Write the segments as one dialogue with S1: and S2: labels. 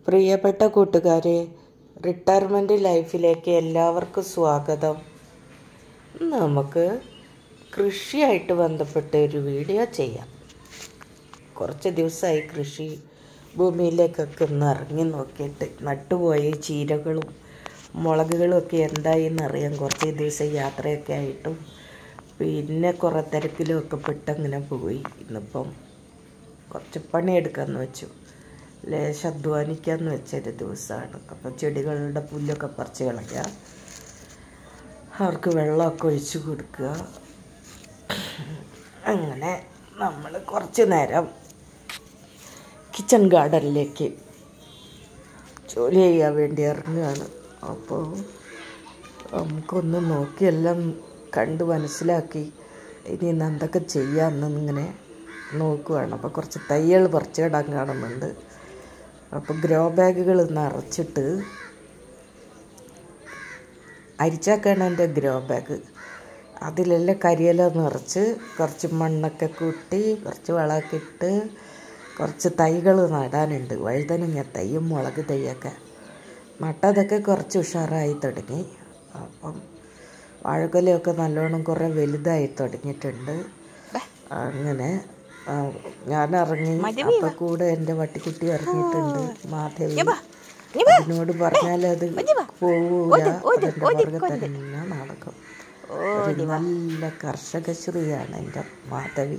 S1: പ്രിയപ്പെട്ട കൂട്ടുകാരെ റിട്ടയർമെൻറ്റ് ലൈഫിലേക്ക് എല്ലാവർക്കും സ്വാഗതം ഇന്ന് നമുക്ക് കൃഷിയായിട്ട് ബന്ധപ്പെട്ട ഒരു വീഡിയോ ചെയ്യാം കുറച്ച് ദിവസമായി കൃഷി ഭൂമിയിലേക്കൊക്കെ ഒന്ന് ഇറങ്ങി നോക്കിയിട്ട് നട്ടുപോയ ചീരകളും മുളകുകളും ഒക്കെ എന്തായി എന്നറിയാൻ കുറച്ച് ദിവസം യാത്രയൊക്കെ ആയിട്ടും പിന്നെ കുറേ തിരക്കിലും ഒക്കെ പെട്ടങ്ങനെ പോയി ഇന്നിപ്പം കുറച്ച് പണിയെടുക്കാമെന്ന് വെച്ചു ലേശം അധ്വാനിക്കാമെന്ന് വെച്ചൊരു ദിവസമാണ് അപ്പം ചെടികളുടെ പുല്ലൊക്കെ പറിച്ച് കളയുക അവർക്ക് വെള്ളമൊക്കെ ഒഴിച്ചു കൊടുക്കുക അങ്ങനെ നമ്മൾ കുറച്ച് നേരം കിച്ചൺ ഗാർഡനിലേക്ക് ജോലി ചെയ്യാൻ വേണ്ടി ഇറങ്ങുകയാണ് അപ്പോൾ നമുക്കൊന്ന് നോക്കി എല്ലാം കണ്ട് മനസ്സിലാക്കി ഇനി ഇന്ന് എന്തൊക്കെ ചെയ്യാമെന്നിങ്ങനെ നോക്കുവാണ് അപ്പോൾ കുറച്ച് തയ്യൽ പറിച്ചിടാൻ കാണുന്നുണ്ട് അപ്പോൾ ഗ്രോ ബാഗുകൾ നിറച്ചിട്ട് അരിച്ചാക്കാണ് എൻ്റെ ഗ്രോ ബാഗ് അതിലെല്ലാം കരിയില നിറച്ച് കുറച്ച് മണ്ണൊക്കെ കൂട്ടി കുറച്ച് വളമൊക്കെ ഇട്ട് കുറച്ച് തൈകൾ നടാനുണ്ട് വഴുതനങ്ങ തൈയും മുളക് തൈയൊക്കെ നട്ടതൊക്കെ കുറച്ച് ഉഷാറായി തുടങ്ങി അപ്പം വാഴക്കൊലയൊക്കെ നല്ലോണം കുറേ വലുതായി തുടങ്ങിയിട്ടുണ്ട് അങ്ങനെ ആ, ഞാൻ ഇറങ്ങി അപ്പൊ കൂടെ എൻ്റെ വട്ടിക്കുട്ടി ഇറങ്ങിയിട്ടുണ്ട് മാധവി അതിനോട് പറഞ്ഞാൽ അത് പോവൂല അതിൻ്റെ പുറകെ തന്നെ നടക്കും ഒരു നല്ല കർഷക ശ്രീയാണ് എൻ്റെ മാധവി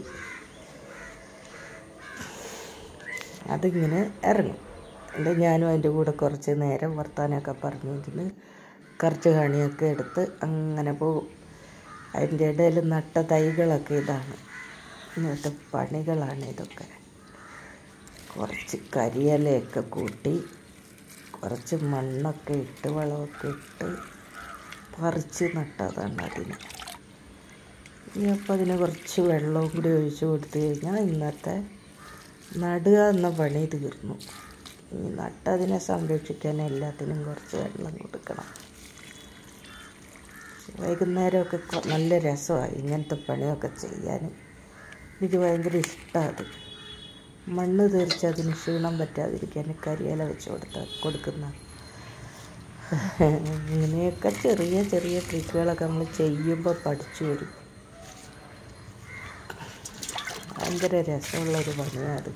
S1: അതിങ്ങനെ ഇറങ്ങും എൻ്റെ ഞാനും അതിൻ്റെ കൂടെ കുറച്ച് നേരം വർത്താനമൊക്കെ പറഞ്ഞിരുന്ന് കുറച്ച് കണിയൊക്കെ എടുത്ത് അങ്ങനെ പോകും അതിൻ്റെ ഇടയിൽ നട്ട തൈകളൊക്കെ ഇതാണ് ഇന്നത്തെ പണികളാണ് ഇതൊക്കെ കുറച്ച് കരിയിലയൊക്കെ കൂട്ടി കുറച്ച് മണ്ണൊക്കെ ഇട്ട് വളമൊക്കെ ഇട്ട് പറിച്ച് നട്ടതാണ് അതിന് ഇനി അപ്പോൾ അതിന് കുറച്ച് വെള്ളവും കൂടി ഒഴിച്ച് കൊടുത്തു കഴിഞ്ഞാൽ ഇന്നത്തെ നടുക എന്ന പണി തീർന്നു ഈ നട്ടതിനെ സംരക്ഷിക്കാൻ എല്ലാത്തിനും കുറച്ച് വെള്ളം കൊടുക്കണം വൈകുന്നേരമൊക്കെ കൊ- നല്ല രസമാണ് ഇങ്ങനത്തെ പണിയൊക്കെ ചെയ്യാൻ എനിക്ക് ഭയങ്കര ഇഷ്ടമാണ് അത് മണ്ണ് തീർച്ച അതിന് ക്ഷീണം പറ്റാതിരിക്കാൻ കരിയില വെച്ച് കൊടുത്ത കൊടുക്കുന്ന ഇങ്ങനെയൊക്കെ ചെറിയ ചെറിയ ട്രിക്കുകളൊക്കെ നമ്മൾ ചെയ്യുമ്പോൾ പഠിച്ചു വരും ഭയങ്കര രസമുള്ളൊരു പണിയാണ് അത്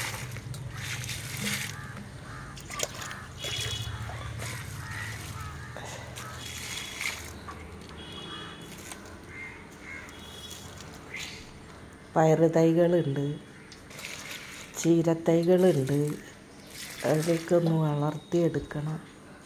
S1: പയറ് തൈകളുണ്ട് ചീരത്തൈകളുണ്ട് അതൊക്കെ ഒന്ന് വളർത്തിയെടുക്കണം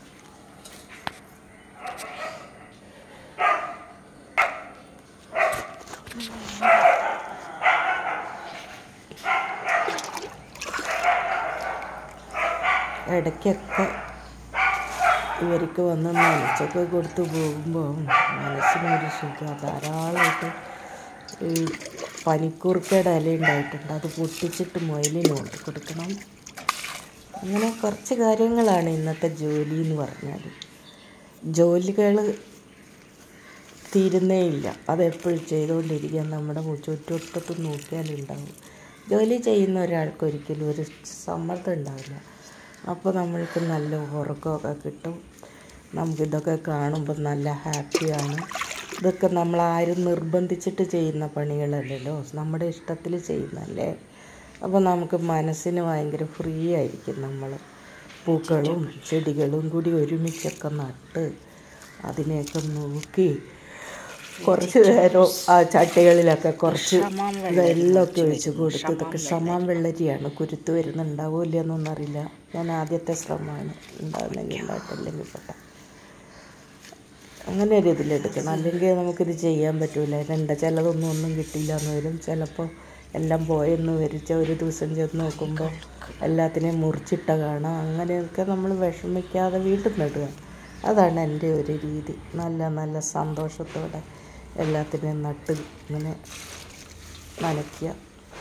S1: ഇടയ്ക്കൊക്കെ ഇവർക്ക് വന്ന് നനച്ചൊക്കെ കൊടുത്ത് പോകുമ്പോൾ മനസ്സിനൊരു സുഖം ധാരാളമായിട്ട് ഈ പനിക്കൂർക്കയുടെ ഇല ഉണ്ടായിട്ടുണ്ട് അത് പൊട്ടിച്ചിട്ട് മുയലിന് കൊണ്ട് കൊടുക്കണം അങ്ങനെ കുറച്ച് കാര്യങ്ങളാണ് ഇന്നത്തെ ജോലി എന്ന് പറഞ്ഞാൽ ജോലികൾ തീരുന്നേ ഇല്ല അതെപ്പോഴും ചെയ്തുകൊണ്ടിരിക്കാൻ നമ്മുടെ ചുറ്റുവട്ടത്ത് നോക്കിയാലുണ്ടാവും ജോലി ചെയ്യുന്ന ഒരാൾക്ക് ഒരിക്കലും ഒരു സമ്മർദ്ദം ഉണ്ടാവില്ല അപ്പോൾ നമ്മൾക്ക് നല്ല ഉറക്കമൊക്കെ കിട്ടും നമുക്കിതൊക്കെ കാണുമ്പോൾ നല്ല ഹാപ്പിയാണ് ഇതൊക്കെ നമ്മൾ ആരും നിർബന്ധിച്ചിട്ട് ചെയ്യുന്ന പണികളല്ലല്ലോ നമ്മുടെ ഇഷ്ടത്തിൽ ചെയ്യുന്നല്ലേ അപ്പോൾ നമുക്ക് മനസ്സിന് ഭയങ്കര ഫ്രീ ആയിരിക്കും നമ്മൾ പൂക്കളും ചെടികളും കൂടി ഒരുമിച്ചൊക്കെ നട്ട് അതിനെയൊക്കെ നോക്കി കുറച്ച് നേരം ആ ചട്ടികളിലൊക്കെ കുറച്ച് വെള്ളമൊക്കെ ഒഴിച്ച് കൊടുത്ത് ഇതൊക്കെ ഷമാൻ വെള്ളരിയാണ് കുരുത്ത് വരുന്നുണ്ടാവില്ല എന്നൊന്നും അറിയില്ല ഞാൻ ആദ്യത്തെ ശ്രമമാണ് ഉണ്ടാകുന്നെങ്കിൽ ഉണ്ടായിട്ടില്ലെങ്കിൽ പെട്ടെ അങ്ങനെ ഒരു ഇതിലെടുക്കണം അല്ലെങ്കിൽ നമുക്കിത് ചെയ്യാൻ പറ്റൂല രണ്ട് ചിലതൊന്നും ഒന്നും കിട്ടിയില്ല എന്ന് വരും ചിലപ്പോൾ എല്ലാം പോയെന്ന് വരിച്ച ഒരു ദിവസം ചെന്ന് നോക്കുമ്പോൾ എല്ലാത്തിനെയും മുറിച്ചിട്ട കാണാം അങ്ങനെയൊക്കെ നമ്മൾ വിഷമിക്കാതെ വീട്ടിൽ നടുക അതാണ് എൻ്റെ ഒരു രീതി നല്ല നല്ല സന്തോഷത്തോടെ എല്ലാത്തിനെയും നട്ട് ഇങ്ങനെ നനയ്ക്കുക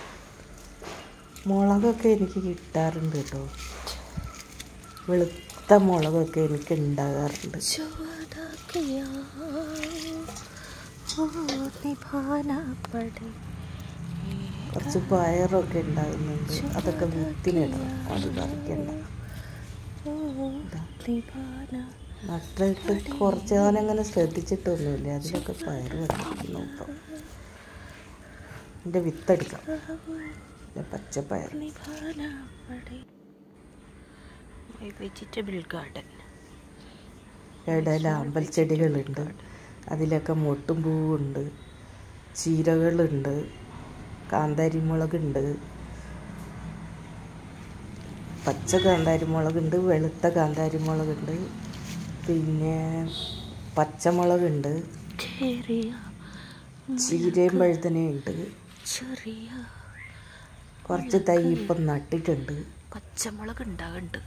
S1: മുളകൊക്കെ എനിക്ക് കിട്ടാറുണ്ട് കേട്ടോ വെളുത്ത മുളകൊക്കെ എനിക്ക് ഉണ്ടാകാറുണ്ട് കുറച്ച് പയറൊക്കെ ഉണ്ടാകുന്നുണ്ട് അതൊക്കെ വിത്തിനിടണം അത് പറിക്കണ്ട നട്ടിട്ട് കുറച്ച് കാലം അങ്ങനെ ശ്രദ്ധിച്ചിട്ടൊന്നുമില്ല അതിലൊക്കെ പയർ വന്നിരിക്കുന്നു ഇപ്പം എൻ്റെ വിത്തെടുക്കാം ഇത് പച്ചപ്പയർ
S2: വെജിറ്റബിൾ ഗാർഡൻ
S1: ഇടയില അമ്പൽച്ചെടികളുണ്ട് അതിലൊക്കെ മൊട്ടും പൂവുണ്ട് ചീരകളുണ്ട് കാന്താരി മുളകുണ്ട് പച്ച കാന്താരി മുളകുണ്ട് വെളുത്ത കാന്താരി മുളകുണ്ട് പിന്നെ പച്ചമുളകുണ്ട്
S2: ചെറിയ
S1: ചീരയും വഴുതനയുണ്ട്
S2: ചെറിയ
S1: കുറച്ച് തൈ ഇപ്പം നട്ടിട്ടുണ്ട്
S2: പച്ചമുളക് ഉണ്ടാകുന്നുണ്ട്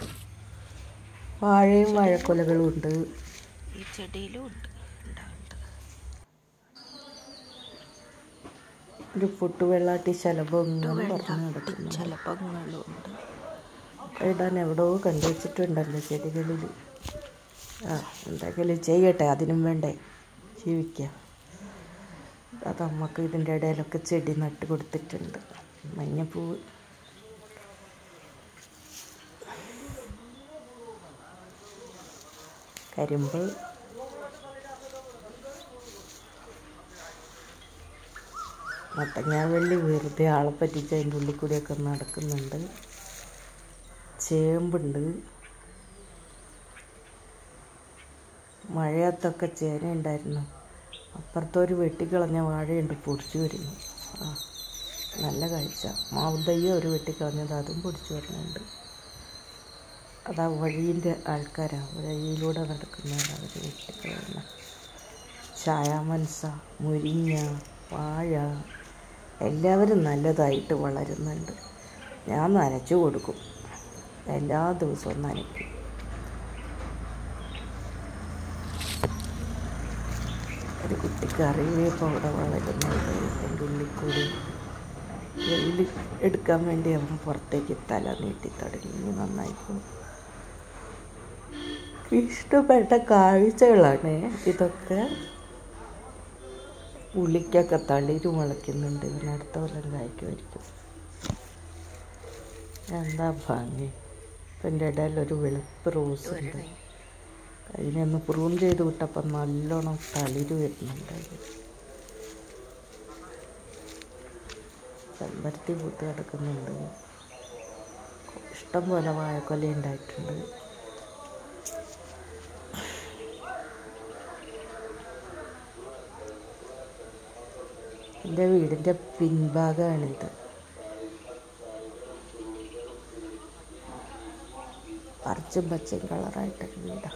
S1: വാഴയും വാഴക്കൊലകളും ഉണ്ട്
S2: ഈ ചെടിയിലും ഉണ്ട് ഉണ്ടാകുന്നുണ്ട്
S1: ഒരു പൊട്ടുവെള്ളാട്ടി ശലഭം ഇങ്ങനെ പറഞ്ഞു നടക്കുന്നു
S2: ചിലപ്പങ്ങളും ഉണ്ട്
S1: ഇടാൻ എവിടെയോ കണ്ടുവച്ചിട്ടുണ്ടല്ലോ ചെടികളിൽ ആ എന്തെങ്കിലും ചെയ്യട്ടെ അതിനും വേണ്ടേ ജീവിക്കാം അത് അമ്മക്ക് ഇതിൻ്റെ ഇടയിലൊക്കെ ചെടി നട്ട് കൊടുത്തിട്ടുണ്ട് മഞ്ഞപ്പൂവ് കരിമ്പ് മത്തങ്ങാവള്ളി വെറുതെ ആളെ പറ്റിച്ച് അതിൻ്റെ ഉള്ളിൽ കൂടിയൊക്കെ നടക്കുന്നുണ്ട് ചേമ്പുണ്ട് മഴയത്തൊക്കെ ചേന ഉണ്ടായിരുന്നു അപ്പുറത്തൊരു വെട്ടിക്കളഞ്ഞ വാഴയുണ്ട് പൊടിച്ചു വരുന്നു ആ നല്ല കാഴ്ച മാവുതയ്യ ഒരു വെട്ടിക്കളഞ്ഞത് അതും പൊടിച്ചു വരുന്നുണ്ട് അതാ വഴീൻ്റെ ആൾക്കാരാണ് വഴിയിലൂടെ നടക്കുന്നവരാണ് അവർ വെട്ടിക്കളയുന്ന ചായാമൻസ മുരിങ്ങ വാഴ എല്ലാവരും നല്ലതായിട്ട് വളരുന്നുണ്ട് ഞാൻ നനച്ചു കൊടുക്കും എല്ലാ ദിവസവും നനയ്ക്കും ഒരു കുട്ടിക്ക് അറിവേപ്പം അവിടെ വളരുന്നുണ്ട് എൻ്റെ ഉള്ളിൽ കൂടി വെയിൽ എടുക്കാൻ വേണ്ടി അവൻ പുറത്തേക്ക് തല നീട്ടി തുടങ്ങി ഇനി നന്നായിക്കോളും ഇഷ്ടപ്പെട്ട കാഴ്ചകളാണ് ഇതൊക്കെ ഉള്ളിക്കൊക്കെ തളിര് മുളയ്ക്കുന്നുണ്ട് ഇവന് അടുത്ത കൊല്ലം കായ്ക്കുമായിരിക്കും എന്താ ഭംഗി ഇപ്പം എൻ്റെ ഇടയിൽ ഒരു വെളുപ്പ് റോസ് ഉണ്ട് അതിനൊന്ന് പ്രൂൺ ചെയ്ത് വിട്ടപ്പം നല്ലോണം തളിര് വരുന്നുണ്ട് അതിൽ ചെമ്പരത്തി പൂത്ത് കിടക്കുന്നുണ്ട് ഇഷ്ടം പോലെ വാഴക്കൊല ഉണ്ടായിട്ടുണ്ട് എൻ്റെ വീടിൻ്റെ പിൻഭാഗമാണിത് പറിച്ചും പച്ചയും കളറായിട്ടൊരു വീടാണ്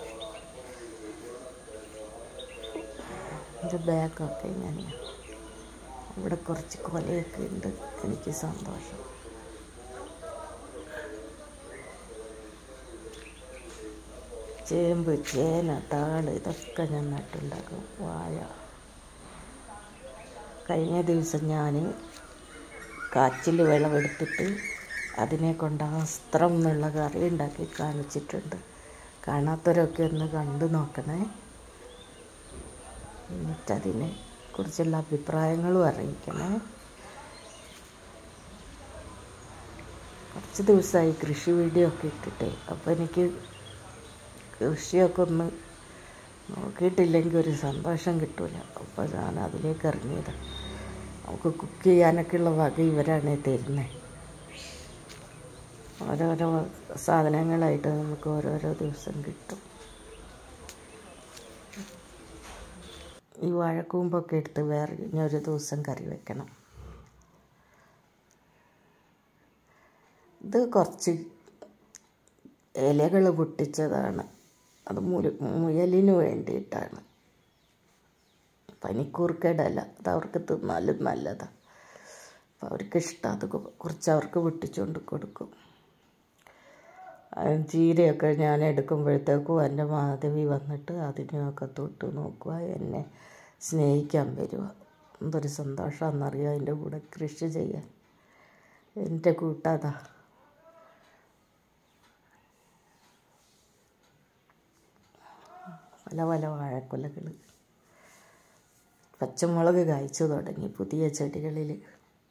S1: എൻ്റെ ബാഗൊക്കെ ഇങ്ങനെയാണ് ഇവിടെ കുറച്ച് കൊലയൊക്കെ ഉണ്ട് എനിക്ക് സന്തോഷം ചേമ്പ് ചേന താള് ഇതൊക്കെ ഞാൻ നട്ടുണ്ടാക്കും വാഴ കഴിഞ്ഞ ദിവസം ഞാൻ കാച്ചിൽ വിളവെടുത്തിട്ട് അതിനെ കൊണ്ട് അസ്ത്രം എന്നുള്ള കറി ഉണ്ടാക്കി കാണിച്ചിട്ടുണ്ട് കാണാത്തവരൊക്കെ ഒന്ന് കണ്ടു നോക്കണേ എന്നിട്ടതിനെ കുറിച്ചുള്ള അഭിപ്രായങ്ങളും അറിയിക്കണേ കുറച്ച് ദിവസമായി കൃഷി വീഡിയോ ഒക്കെ ഇട്ടിട്ട് അപ്പോൾ എനിക്ക് കൃഷിയൊക്കെ ഒന്ന് നോക്കിയിട്ടില്ലെങ്കിൽ ഒരു സന്തോഷം കിട്ടൂല അപ്പോൾ ഞാൻ അതിലേക്ക് ഇറങ്ങിയത് നമുക്ക് കുക്ക് ചെയ്യാനൊക്കെ ഉള്ള വക ഇവരാണ് തരുന്നത് ഓരോരോ സാധനങ്ങളായിട്ട് നമുക്ക് ഓരോരോ ദിവസം കിട്ടും ഈ വാഴക്കൂമ്പൊക്കെ എടുത്ത് വേറെ ഇനി ഒരു ദിവസം കറി വെക്കണം ഇത് കുറച്ച് ഇലകൾ പൊട്ടിച്ചതാണ് അത് മുരു മുയലിന് വേണ്ടിയിട്ടാണ് പനിക്കൂർക്കേടല്ല അത് അവർക്ക് തിന്നാലും നല്ലതാണ് അപ്പോൾ അവർക്ക് ഇഷ്ടം അത് കുറച്ച് അവർക്ക് പൊട്ടിച്ചുകൊണ്ട് കൊടുക്കും ചീരയൊക്കെ ഞാൻ എടുക്കുമ്പോഴത്തേക്കും എൻ്റെ മാധവി വന്നിട്ട് അതിനെയൊക്കെ തൊട്ട് നോക്കുക എന്നെ സ്നേഹിക്കാൻ വരിക എന്തൊരു സന്തോഷമാണെന്നറിയാം അതിൻ്റെ കൂടെ കൃഷി ചെയ്യാൻ എൻ്റെ കൂട്ടതാ പല പല വാഴക്കൊലകൾ പച്ചമുളക് കായ്ച്ചു തുടങ്ങി പുതിയ ചെടികളിൽ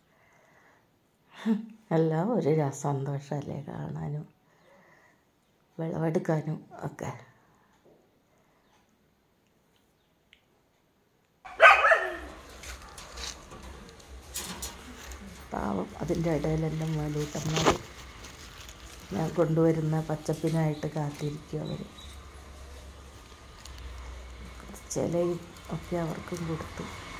S1: എല്ലാം ഒരു സന്തോഷമല്ലേ കാണാനും വിളവെടുക്കാനും ഒക്കെ പാവം അതിൻ്റെ ഇടയിൽ എൻ്റെ മേലൂട്ടന്മാർ ഞാൻ കൊണ്ടുവരുന്ന പച്ചപ്പിനായിട്ട് കാത്തിരിക്കും അവർ ചിലയും ഒക്കെ അവർക്കും കൊടുത്തു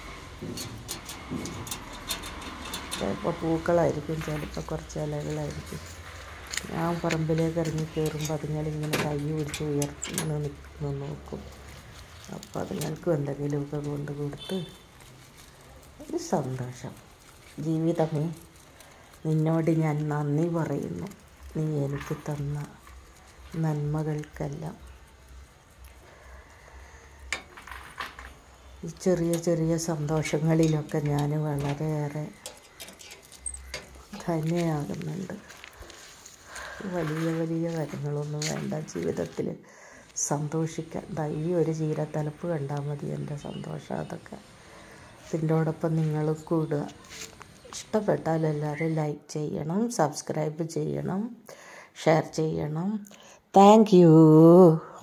S1: ചിലപ്പോൾ പൂക്കളായിരിക്കും ചിലപ്പോൾ കുറച്ച് ഇലകളായിരിക്കും ഞാൻ പറമ്പിലേക്ക് ഇറങ്ങി കയറുമ്പോൾ അതുങ്ങളിങ്ങനെ കൈ പിടിച്ച് ഉയർത്തി ഇങ്ങനെ നിൽക്കുന്നു നോക്കും അപ്പോൾ അതുങ്ങൾക്കും എന്തെങ്കിലുമൊക്കെ കൊണ്ട് കൊടുത്ത് ഒരു സന്തോഷം ജീവിതമേ നിന്നോട് ഞാൻ നന്ദി പറയുന്നു നീ എനിക്ക് തന്ന നന്മകൾക്കെല്ലാം ഈ ചെറിയ ചെറിയ സന്തോഷങ്ങളിലൊക്കെ ഞാൻ വളരെയേറെ ധന്യയാകുന്നുണ്ട് വലിയ വലിയ കാര്യങ്ങളൊന്നും വേണ്ട ജീവിതത്തിൽ സന്തോഷിക്കാൻ ദാ ഈ ഒരു ചീരത്തലപ്പ് കണ്ടാൽ മതി എൻ്റെ സന്തോഷം അതൊക്കെ ഇതിൻ്റോടൊപ്പം നിങ്ങളും കൂടുക ഇഷ്ടപ്പെട്ടാൽ എല്ലാവരും ലൈക്ക് ചെയ്യണം സബ്സ്ക്രൈബ് ചെയ്യണം ഷെയർ ചെയ്യണം താങ്ക് യു